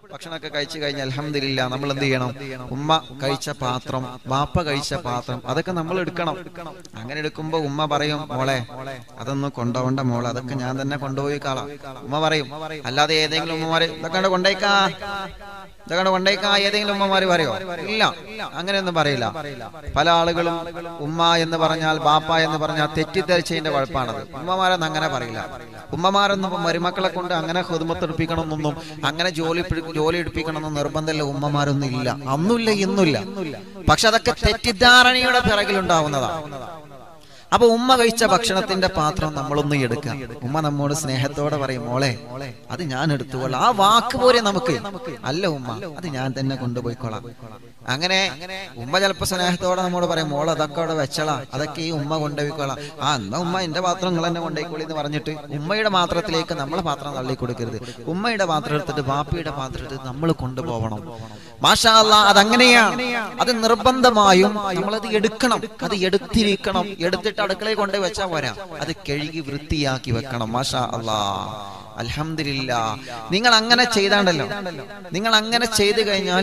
ഭക്ഷണമൊക്കെ കഴിച്ചു കഴിഞ്ഞാൽ അലഹമില്ല നമ്മൾ എന്ത് ചെയ്യണം ഉമ്മ കഴിച്ച പാത്രം വാപ്പ കഴിച്ച പാത്രം അതൊക്കെ നമ്മൾ എടുക്കണം അങ്ങനെ എടുക്കുമ്പോ ഉമ്മ പറയും മോളെ അതൊന്നും കൊണ്ടുപോകണ്ട മോളെ അതൊക്കെ ഞാൻ തന്നെ കൊണ്ടുപോയി കാളാം ഉമ്മ പറയും അല്ലാതെ ഏതെങ്കിലും ഉമ്മമാര് ഇതൊക്കെ കൊണ്ടേക്കാ ഇതൊക്കെ കൊണ്ടേക്കാ ഏതെങ്കിലും ഉമ്മമാര് പറയോ ഇല്ല അങ്ങനെയൊന്നും പറയില്ല പല ആളുകളും ഉമ്മ എന്ന് പറഞ്ഞാൽ ബാപ്പ എന്ന് പറഞ്ഞാൽ തെറ്റിദ്ധരിച്ചതിന്റെ കുഴപ്പമാണത് ഉമ്മമാരൊന്നും അങ്ങനെ പറയില്ല ഉമ്മമാരൊന്നും ഇപ്പൊ മരുമക്കളെ കൊണ്ട് അങ്ങനെ ഹൃദമത്തെടുപ്പിക്കണമെന്നൊന്നും അങ്ങനെ ജോലി പിടി- ജോലി എടുപ്പിക്കണമെന്നും നിർബന്ധമില്ല ഉമ്മമാരൊന്നും ഇല്ല അന്നുമില്ല ഇന്നുമില്ല പക്ഷെ അതൊക്കെ തെറ്റിദ്ധാരണയുടെ പിറകിലുണ്ടാവുന്നതാണ് അപ്പൊ ഉമ്മ കഴിച്ച ഭക്ഷണത്തിന്റെ പാത്രം നമ്മളൊന്നും എടുക്കാം ഉമ്മ നമ്മോട് സ്നേഹത്തോടെ പറയും മോളെ അത് ഞാൻ എടുത്തുകൊള്ളാം ആ വാക്ക് പോരെ നമുക്ക് അല്ല ഉമ്മ അത് ഞാൻ തന്നെ കൊണ്ടുപോയിക്കോളാം അങ്ങനെ ഉമ്മ ചിലപ്പോ സ്നേഹത്തോടെ നമ്മോട് പറയും മോൾ അതൊക്കെ അവിടെ വെച്ചളാ അതൊക്കെ ഈ ഉമ്മ കൊണ്ടുപോയിക്കോളാം ആ എന്നാ ഉമ്മ എന്റെ പാത്രം നിങ്ങൾ തന്നെ കൊണ്ടുപോയിക്കോളി എന്ന് പറഞ്ഞിട്ട് ഉമ്മയുടെ പാത്രത്തിലേക്ക് നമ്മളെ പാത്രം തള്ളി കൊടുക്കരുത് ഉമ്മയുടെ പാത്രം എടുത്തിട്ട് ബാപ്പിയുടെ പാത്രം എടുത്തിട്ട് നമ്മൾ കൊണ്ടുപോകണം മാഷാ അല്ലാ അതങ്ങനെയാണ് അത് നിർബന്ധമായും നമ്മളത് എടുക്കണം അത് എടുത്തിരിക്കണം എടുത്തിട്ട് അടുക്കളയിൽ കൊണ്ടുപോയി വെച്ചാൽ പോരാ അത് കഴുകി വൃത്തിയാക്കി വെക്കണം മാഷാ അല്ലാ അൽഹംദുലില്ല നിങ്ങൾ അങ്ങനെ ചെയ്താണ്ടല്ലോ നിങ്ങൾ അങ്ങനെ ചെയ്തു കഴിഞ്ഞാൽ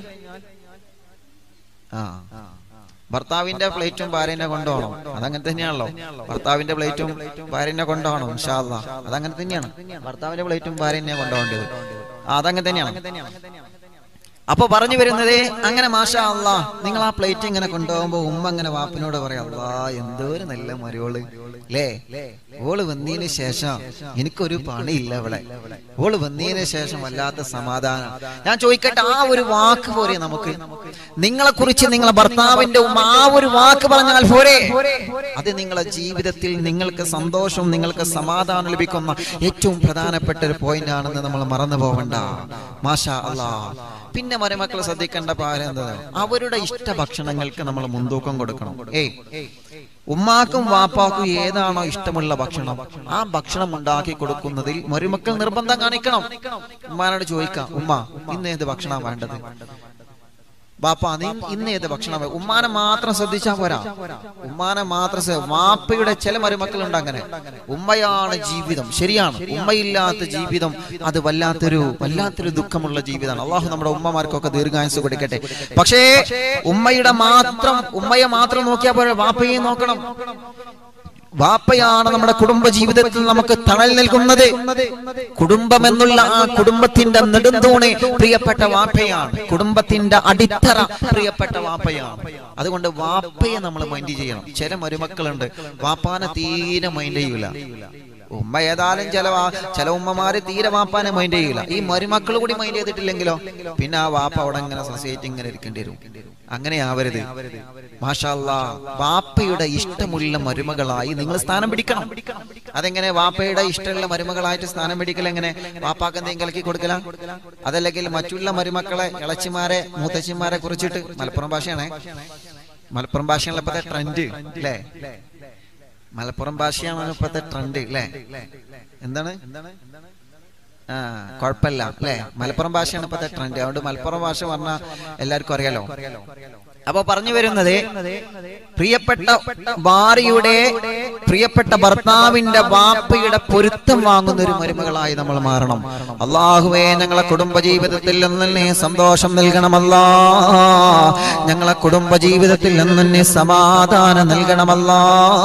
ആ ഭർത്താവിന്റെ പ്ലേറ്റും ഭാര്യനെ കൊണ്ടുപോകണം അതങ്ങനെ തന്നെയാണല്ലോ ഭർത്താവിന്റെ പ്ലേറ്റും ഭാര്യനെ കൊണ്ടുപോകണം ഇൻഷാല്ല അതങ്ങനെ തന്നെയാണ് ഭർത്താവിന്റെ പ്ലേറ്റും ഭാര്യനെ കൊണ്ടുപോകേണ്ടത് ആ, അതങ്ങനെ തന്നെയാണ് അപ്പൊ പറഞ്ഞു വരുന്നത് അങ്ങനെ മാഷാ അല്ലാ നിങ്ങൾ ആ പ്ലേറ്റ് ഇങ്ങനെ കൊണ്ടുപോകുമ്പോ ഉമ്മ അങ്ങനെ വാപ്പിനോട് പറയാം അല്ലാ എന്തോ ഒരു നല്ല മരുവള് ലേ ഓള് വന്നതിന് ശേഷം എനിക്കൊരു പണിയില്ല ഇവിടെ ഓള് വന്നതിന് ശേഷം വല്ലാത്ത സമാധാനം ഞാൻ ചോദിക്കട്ടെ ആ ഒരു വാക്ക് പോരെ നമുക്ക് നിങ്ങളെ കുറിച്ച് നിങ്ങളെ ഭർത്താവിന്റെ ഉമ്മ ആ ഒരു വാക്ക് പറഞ്ഞാൽ പോരെ അത് നിങ്ങളെ ജീവിതത്തിൽ നിങ്ങൾക്ക് സന്തോഷം നിങ്ങൾക്ക് സമാധാനം ലഭിക്കുന്ന ഏറ്റവും പ്രധാനപ്പെട്ട ഒരു പോയിന്റ് ആണെന്ന് നമ്മൾ മറന്നു പോവണ്ട മാഷാ അല്ലാ പിന്നെ മരുമക്കൾ ശ്രദ്ധിക്കേണ്ട പാരം എന്താ അവരുടെ ഇഷ്ട ഭക്ഷണങ്ങൾക്ക് നമ്മൾ മുൻതൂക്കം കൊടുക്കണം ഏയ് ഉമ്മാക്കും വാപ്പാക്കും ഏതാണോ ഇഷ്ടമുള്ള ഭക്ഷണം ആ ഭക്ഷണം ഉണ്ടാക്കി കൊടുക്കുന്നതിൽ മരുമക്കൾ നിർബന്ധം കാണിക്കണം ഉമ്മാനോട് ചോദിക്കാം ഉമ്മ ഇന്ന് ഏത് ഭക്ഷണം വേണ്ടത് ബാപ്പ നീ ഇന്ന് ഏത് ഭക്ഷണം വേ- ഉമ്മാനെ മാത്രം ശ്രദ്ധിച്ചാ പോരാ ഉമ്മാനെ മാത്രം ശ്രദ്ധ- വാപ്പയുടെ ചില മരുമക്കളുണ്ട് അങ്ങനെ ഉമ്മയാണ് ജീവിതം ശരിയാണ് ഉമ്മയില്ലാത്ത ജീവിതം അത് വല്ലാത്തൊരു വല്ലാത്തൊരു ദുഃഖമുള്ള ജീവിതമാണ് അള്ളാഹു നമ്മുടെ ഉമ്മമാർക്കൊക്കെ ദീർഘായുസ് കൊടുക്കട്ടെ പക്ഷേ ഉമ്മയുടെ മാത്രം ഉമ്മയെ മാത്രം നോക്കിയാൽ പോരാ വാപ്പയെയും നോക്കണം വാപ്പയാണ് നമ്മുടെ കുടുംബ ജീവിതത്തിൽ നമുക്ക് തണൽ നൽകുന്നത് കുടുംബം എന്നുള്ള ആ കുടുംബത്തിന്റെ നെടുന്തൂണ് പ്രിയപ്പെട്ട വാപ്പയാണ് കുടുംബത്തിന്റെ അടിത്തറ പ്രിയപ്പെട്ട വാപ്പയാണ് അതുകൊണ്ട് വാപ്പയെ നമ്മൾ മൈൻഡ് ചെയ്യണം ചില മരുമക്കളുണ്ട് വാപ്പാനെ തീരെ മൈൻഡ് ചെയ്യൂല ഉമ്മ ഏതായാലും ചില വാ- ചില ഉമ്മമാര് തീരെ വാപ്പാനെ മൈൻഡ് ചെയ്യൂല ഈ മരുമക്കൾ കൂടി മൈൻഡ് ചെയ്തിട്ടില്ലെങ്കിലോ പിന്നെ ആ വാപ്പ അവിടെ ഇങ്ങനെ സൊസൈറ്റി ഇങ്ങനെ ഇരിക്കേണ്ടി വരും അങ്ങനെ ആവരുത് മാഷാല്ലാ വാപ്പയുടെ ഇഷ്ടമുള്ള മരുമകളായി നിങ്ങൾ സ്ഥാനം പിടിക്കണം അതെങ്ങനെ വാപ്പയുടെ ഇഷ്ടമുള്ള മരുമകളായിട്ട് സ്ഥാനം പിടിക്കൽ എങ്ങനെ വാപ്പാക്ക് എന്തെങ്കിലും കലക്കി കൊടുക്കല അതല്ലെങ്കിൽ മറ്റുള്ള മരുമക്കളെ ഇളച്ചിമാരെ മൂത്തച്ചിമാരെ കുറിച്ചിട്ട് മലപ്പുറം ഭാഷയാണേ മലപ്പുറം ഭാഷയാണല്ലോ ഇപ്പത്തെ ട്രെൻഡ് അല്ലേ മലപ്പുറം ഭാഷയാണ് ഇപ്പത്തെ ട്രെൻഡ് അല്ലേ എന്താണ് ആ കുഴപ്പമില്ല അല്ലേ മലപ്പുറം ഭാഷയാണ് ഇപ്പത്തെ ട്രെൻഡ് അതുകൊണ്ട് മലപ്പുറം ഭാഷ പറഞ്ഞാൽ എല്ലാവർക്കും അറിയാലോ അപ്പൊ പറഞ്ഞു വരുന്നത് പ്രിയപ്പെട്ട ഭാര്യയുടെ പ്രിയപ്പെട്ട ഭർത്താവിന്റെ വാപ്പയുടെ പൊരുത്തം വാങ്ങുന്ന ഒരു മരുമകളായി നമ്മൾ മാറണം അള്ളാഹുവേ ഞങ്ങളെ കുടുംബ ജീവിതത്തിൽ നിന്ന് സന്തോഷം നൽകണമല്ലാ ഞങ്ങളെ കുടുംബ ജീവിതത്തിൽ നിന്ന് സമാധാനം നൽകണമല്ലാ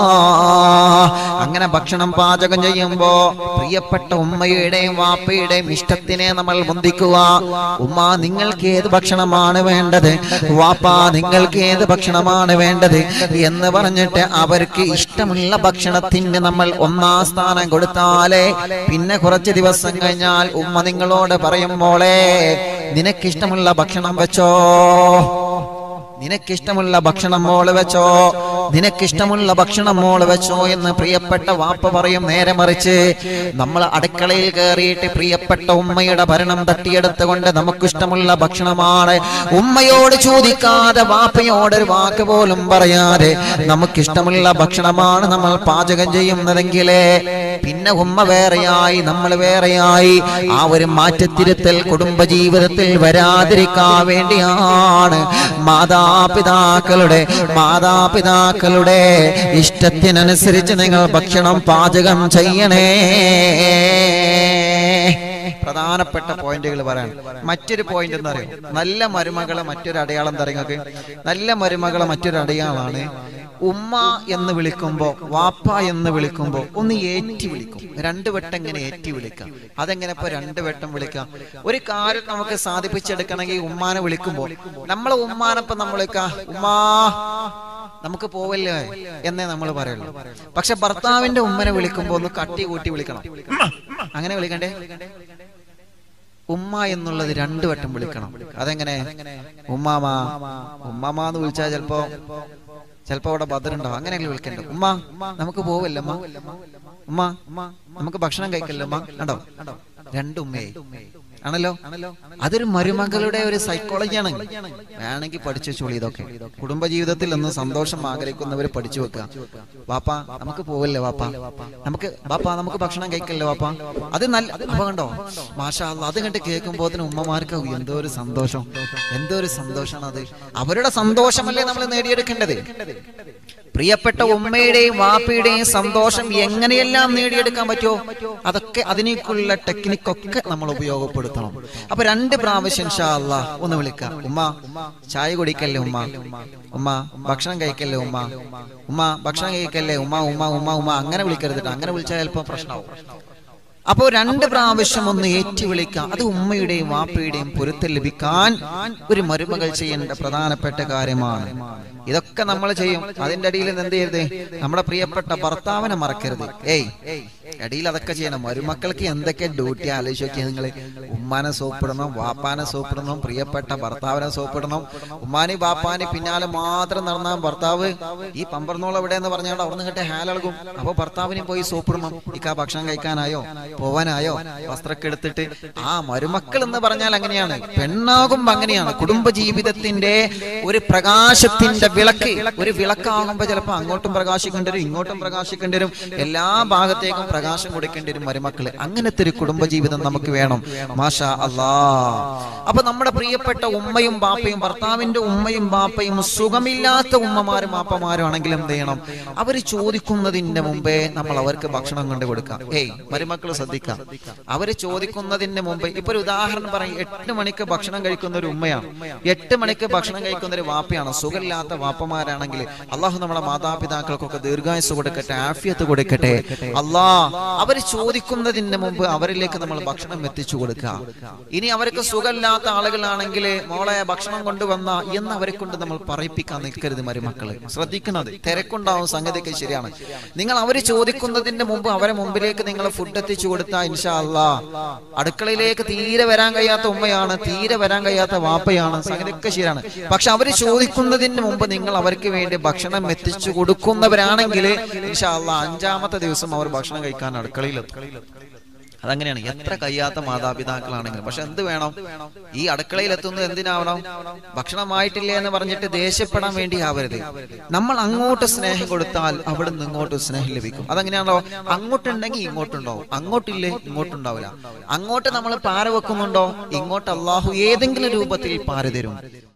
അങ്ങനെ ഭക്ഷണം പാചകം ചെയ്യുമ്പോ പ്രിയപ്പെട്ട ഉമ്മയുടെയും വാപ്പയുടെയും ഇഷ്ടത്തിനെ നമ്മൾ മുന്തിക്കുക ഉമ്മ നിങ്ങൾക്ക് ഏത് ഭക്ഷണമാണ് വേണ്ടത് വാപ്പ നിങ്ങൾക്ക് ഏത് ഭക്ഷണമാണ് വേണ്ടത് എന്ന് പറഞ്ഞിട്ട് അവർക്ക് ഇഷ്ടമുള്ള ഭക്ഷണത്തിന് നമ്മൾ ഒന്നാം സ്ഥാനം കൊടുത്താലേ പിന്നെ കുറച്ച് ദിവസം കഴിഞ്ഞാൽ ഉമ്മ നിങ്ങളോട് പറയും മോളെ നിനക്കിഷ്ടമുള്ള ഭക്ഷണം വെച്ചോ നിനക്കിഷ്ടമുള്ള ഭക്ഷണം മോള് വെച്ചോ നിനക്കിഷ്ടമുള്ള ഭക്ഷണം മോള് വെച്ചോ എന്ന് പ്രിയപ്പെട്ട വാപ്പ പറയും നേരെ മറിച്ച് നമ്മൾ അടുക്കളയിൽ കയറിയിട്ട് പ്രിയപ്പെട്ട ഉമ്മയുടെ ഭരണം തട്ടിയെടുത്തുകൊണ്ട് നമുക്കിഷ്ടമുള്ള ഭക്ഷണമാണ് ഉമ്മയോട് ചോദിക്കാതെ വാപ്പയോട് ഒരു വാക്ക് പോലും പറയാതെ നമുക്കിഷ്ടമുള്ള ഭക്ഷണമാണ് നമ്മൾ പാചകം ചെയ്യുന്നതെങ്കിലേ പിന്നെ ഉമ്മ വേറെയായി നമ്മൾ വേറെയായി ആ ഒരു മാറ്റത്തിരുത്തൽ കുടുംബജീവിതത്തിൽ വരാതിരിക്കാൻ വേണ്ടിയാണ് മാതാപിതാക്കളുടെ മാതാപിതാക്കളുടെ ഇഷ്ടത്തിനനുസരിച്ച് നിങ്ങൾ ഭക്ഷണം പാചകം ചെയ്യണേ പ്രധാനപ്പെട്ട പോയിന്റുകൾ പറയാൻ മറ്റൊരു പോയിന്റ് എന്താ അറിയോ നല്ല മരുമകളെ മറ്റൊരു അടയാളം എന്താ നിങ്ങൾക്ക് നല്ല മരുമകളെ മറ്റൊരു അടയാളാണ് ഉമ്മ എന്ന് വിളിക്കുമ്പോ വാപ്പ എന്ന് വിളിക്കുമ്പോ ഒന്ന് ഏറ്റി വിളിക്കും രണ്ട് വട്ടം ഇങ്ങനെ ഏറ്റി വിളിക്കാം അതെങ്ങനെ ഇപ്പൊ രണ്ട് വട്ടം വിളിക്കാം ഒരു കാര്യം നമുക്ക് സാധിപ്പിച്ചെടുക്കണമെങ്കിൽ ഉമ്മാനെ വിളിക്കുമ്പോ നമ്മളെ ഉമ്മാനപ്പം നമ്മൾ വിളിക്കാം ഉമ്മാ നമുക്ക് പോവല്ലേ എന്നേ നമ്മൾ പറയുള്ളൂ പക്ഷെ ഭർത്താവിന്റെ ഉമ്മനെ വിളിക്കുമ്പോ ഒന്ന് കട്ടി കൂട്ടി വിളിക്കണം അങ്ങനെ വിളിക്കണ്ടേ ഉമ്മ എന്നുള്ളത് രണ്ടു വട്ടം വിളിക്കണം അതെങ്ങനെ ഉമ്മാമാ ഉമ്മാമ എന്ന് വിളിച്ചാൽ ചിലപ്പോ ചിലപ്പോ അവിടെ ബദറുണ്ടാവും അങ്ങനെയല്ലേ വിളിക്കണ്ടേ ഉമ്മ നമുക്ക് പോവല്ലേ ഉമ്മ ഉമ്മ നമുക്ക് ഭക്ഷണം കഴിക്കല്ലേ ഉമ്മ കണ്ടോ രണ്ടുമ്മേ ആണല്ലോ അതൊരു മരുമകളുടെ ഒരു സൈക്കോളജിയാണ് വേണമെങ്കിൽ പഠിച്ചു ചോളി ഇതൊക്കെ കുടുംബജീവിതത്തിൽ ഒന്ന് സന്തോഷം ആഗ്രഹിക്കുന്നവർ പഠിച്ചു വെക്കുക വാപ്പ നമുക്ക് പോവല്ലേ വാപ്പ നമുക്ക് വാപ്പ നമുക്ക് ഭക്ഷണം കഴിക്കല്ലേ വാപ്പ അത് നല്ല അപ്പൊ കണ്ടോ മാഷാ അല്ലാ, അത് കണ്ട് കേൾക്കുമ്പോ ഉമ്മമാർക്ക് എന്തോ ഒരു സന്തോഷം എന്തോ ഒരു സന്തോഷമാണ് അത് അവരുടെ സന്തോഷമല്ലേ നമ്മൾ നേടിയെടുക്കേണ്ടത് പ്രിയപ്പെട്ട ഉമ്മയുടെയും വാപ്പയുടെയും സന്തോഷം എങ്ങനെയെല്ലാം നേടിയെടുക്കാൻ പറ്റുമോ അതൊക്കെ അതിനേക്കുള്ള ടെക്നിക്കൊക്കെ നമ്മൾ ഉപയോഗപ്പെടുത്തണം അപ്പൊ രണ്ട് പ്രാവശ്യം ഇൻഷാ അല്ലാ ഒന്ന് വിളിക്കാം ഉമ്മ ചായ കുടിക്കല്ലേ ഉമ്മ ഉമ്മ ഭക്ഷണം കഴിക്കല്ലേ ഉമ്മ ഉമ്മ ഭക്ഷണം കഴിക്കല്ലേ ഉമ്മ ഉമ്മ ഉമ്മ ഉമ്മ അങ്ങനെ വിളിക്കരുത് ട്ടോ. അങ്ങനെ വിളിച്ചാൽ ചിലപ്പോ പ്രശ്നമാവും അപ്പോ രണ്ട് പ്രാവശ്യം ഒന്ന് ഏറ്റി വിളിക്കാം അത് ഉമ്മയുടെയും വാപ്പയുടെയും പൊരുത്തം ലഭിക്കാൻ ഒരു മരുമകൾ ചെയ്യേണ്ട പ്രധാനപ്പെട്ട കാര്യമാണ് ഇതൊക്കെ നമ്മൾ ചെയ്യും അതിന്റെ അടിയിൽ എന്ത് ചെയ്യരുത് നമ്മുടെ പ്രിയപ്പെട്ട ഭർത്താവിനെ മറക്കരുത് ഏയ് അടിയിൽ അതൊക്കെ ചെയ്യണം മരുമക്കൾക്ക് എന്തൊക്കെ ഡ്യൂട്ടി ആലോചിച്ച് നോക്കിയാൽ നിങ്ങൾ ഉമ്മാനെ സോപ്പിടണം വാപ്പാനെ സോപ്പിടണം പ്രിയപ്പെട്ട ഭർത്താവിനെ സോപ്പിടണം ഉമ്മാനി ബാപ്പാനി പിന്നാലെ മാത്രം നടന്ന ഭർത്താവ് ഈ പമ്പർന്നോളം എവിടെ എന്ന് പറഞ്ഞാൽ അവിടുന്ന് കിട്ടിയ ഹാലളകും അപ്പൊ ഭർത്താവിനെ പോയി സോപ്പിടണം ഇക്ക ഭക്ഷണം കഴിക്കാനായോ പോവാനായോ വസ്ത്രമൊക്കെ എടുത്തിട്ട് ആ മരുമക്കൾ എന്ന് പറഞ്ഞാൽ അങ്ങനെയാണ് പെണ്ണാകുമ്പോ അങ്ങനെയാണ് കുടുംബ ജീവിതത്തിന്റെ ഒരു പ്രകാശത്തിന്റെ വിളക്ക് ഒരു വിളക്കാകുമ്പോ ചിലപ്പോ അങ്ങോട്ടും പ്രകാശിക്കേണ്ടി വരും ഇങ്ങോട്ടും പ്രകാശിക്കേണ്ടി വരും എല്ലാ ഭാഗത്തേക്കും പ്രകാശം കൊടുക്കേണ്ടി വരും മരുമക്കള് അങ്ങനത്തെ ഒരു കുടുംബ ജീവിതം നമുക്ക് വേണം മാഷാ അല്ലാ അപ്പൊ നമ്മുടെ പ്രിയപ്പെട്ട ഉമ്മയും ബാപ്പയും ഭർത്താവിന്റെ ഉമ്മയും ബാപ്പയും സുഖമില്ലാത്ത ഉമ്മമാരും ബാപ്പമാരും ആണെങ്കിലും എന്ത് ചെയ്യണം അവര് ചോദിക്കുന്നതിന്റെ മുമ്പേ നമ്മൾ അവർക്ക് ഭക്ഷണം കൊണ്ട് കൊടുക്കാം ഏയ് മരുമക്കൾ ശ്രദ്ധിക്കാം അവര് ചോദിക്കുന്നതിന് മുമ്പ് ഇപ്പൊ ഒരു ഉദാഹരണം പറയും എട്ട് മണിക്ക് ഭക്ഷണം കഴിക്കുന്ന ഒരു ഉമ്മയാണ് എട്ട് മണിക്ക് ഭക്ഷണം കഴിക്കുന്ന ഒരു വാപ്പയാണ് സുഖമില്ലാത്ത വാപ്പമാരാണെങ്കിൽ അള്ളാഹു നമ്മുടെ മാതാപിതാക്കൾക്കൊക്കെ ദീർഘായുസ് കൊടുക്കട്ടെ ആഫിയത്ത് കൊടുക്കട്ടെ അല്ലാ അവര് ചോദിക്കുന്നതിന് മുമ്പ് അവരിലേക്ക് നമ്മൾ ഭക്ഷണം എത്തിച്ചു കൊടുക്കുക ഇനി അവർക്ക് സുഖമില്ലാത്ത ആളുകളാണെങ്കിൽ മോളെ ഭക്ഷണം കൊണ്ടുവന്ന എന്ന് അവരെ കൊണ്ട് നമ്മൾ പറയിപ്പിക്കാൻ നിൽക്കരുത് മരുമക്കള് ശ്രദ്ധിക്കുന്നത് തിരക്കുണ്ടാവും സംഗതിയൊക്കെ ശരിയാണ് നിങ്ങൾ അവര് ചോദിക്കുന്നതിന്റെ മുമ്പ് അവരെ മുമ്പിലേക്ക് നിങ്ങൾ ഫുഡ് എത്തിച്ചു കൊടുത്താൽ ഇൻഷാ അല്ലാ അടുക്കളയിലേക്ക് തീരെ വരാൻ കഴിയാത്ത ഉമ്മയാണ് തീരെ വരാൻ കഴിയാത്ത വാപ്പയാണ് സംഗതിയൊക്കെ ശരിയാണ് പക്ഷെ അവര് ചോദിക്കുന്നതിന് മുമ്പ് നിങ്ങൾ അവർക്ക് വേണ്ടി ഭക്ഷണം എത്തിച്ചു കൊടുക്കുന്നവരാണെങ്കിൽ ഇൻഷാ അല്ലാ അഞ്ചാമത്തെ ദിവസം അവർ ഭക്ഷണം കഴിക്കാൻ അടുക്കളയിലെത്തും അതങ്ങനെയാണ് എത്ര കഴിയാത്ത മാതാപിതാക്കളാണെങ്കിലും പക്ഷെ എന്ത് വേണം ഈ അടുക്കളയിൽ എത്തുന്നത് എന്തിനാവണം ഭക്ഷണമായിട്ടില്ല എന്ന് പറഞ്ഞിട്ട് ദേഷ്യപ്പെടാൻ വേണ്ടി ആവരുത് നമ്മൾ അങ്ങോട്ട് സ്നേഹം കൊടുത്താൽ അവിടെ നിന്ന് ഇങ്ങോട്ട് സ്നേഹം ലഭിക്കും അതങ്ങനെയാണല്ലോ അങ്ങോട്ടുണ്ടെങ്കിൽ ഇങ്ങോട്ടുണ്ടാവും അങ്ങോട്ടില്ലേ ഇങ്ങോട്ടുണ്ടാവില്ല അങ്ങോട്ട് നമ്മൾ പാര വെക്കുന്നുണ്ടോ ഇങ്ങോട്ട് അള്ളാഹു ഏതെങ്കിലും രൂപത്തിൽ പാര തരും